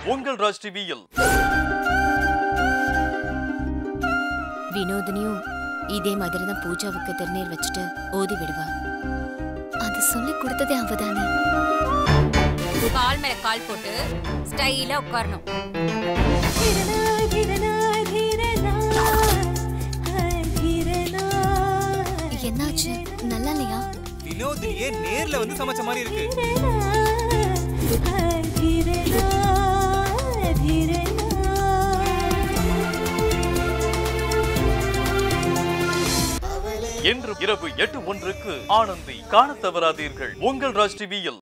உங்கள் ராஜ் டிவியில் வினோதினியும் இதே மாதிரி தான் பூஜாவுக்கு திருநீர் வச்சுட்டு ஓதி விடுவா அது சொல்லி கொடுத்ததே அவதானே கால் மேல கால் போட்டு ஸ்டைலா உட்காரணும் என்னாச்சு நல்லா இல்லையா வினோதினியே நேர்ல வந்து சமைச்ச மாதிரி இருக்கு இன்று இரவு எட்டு ஒன்றுக்கு ஆனந்தி காணத் தவறாதீர்கள் உங்கள் ராஜ் டிவியில்